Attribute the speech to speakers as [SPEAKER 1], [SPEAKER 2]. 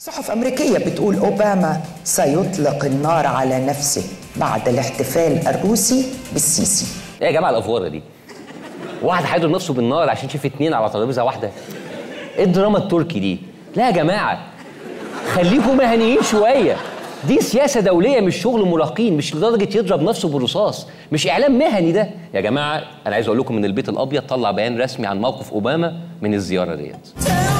[SPEAKER 1] صحف أمريكية بتقول أوباما سيطلق النار على نفسه بعد الاحتفال الروسي بالسيسي
[SPEAKER 2] ايه يا جماعه الافواره دي واحد هيضرب نفسه بالنار عشان شاف اتنين على ترابيزه واحده ايه الدراما التركي دي لا يا جماعه خليكم مهنيين شويه دي سياسه دوليه مش شغل مراهقين مش لدرجه يضرب نفسه بالرصاص مش اعلام مهني ده يا جماعه انا عايز اقول لكم ان البيت الابيض طلع بيان رسمي عن موقف اوباما من الزياره ديت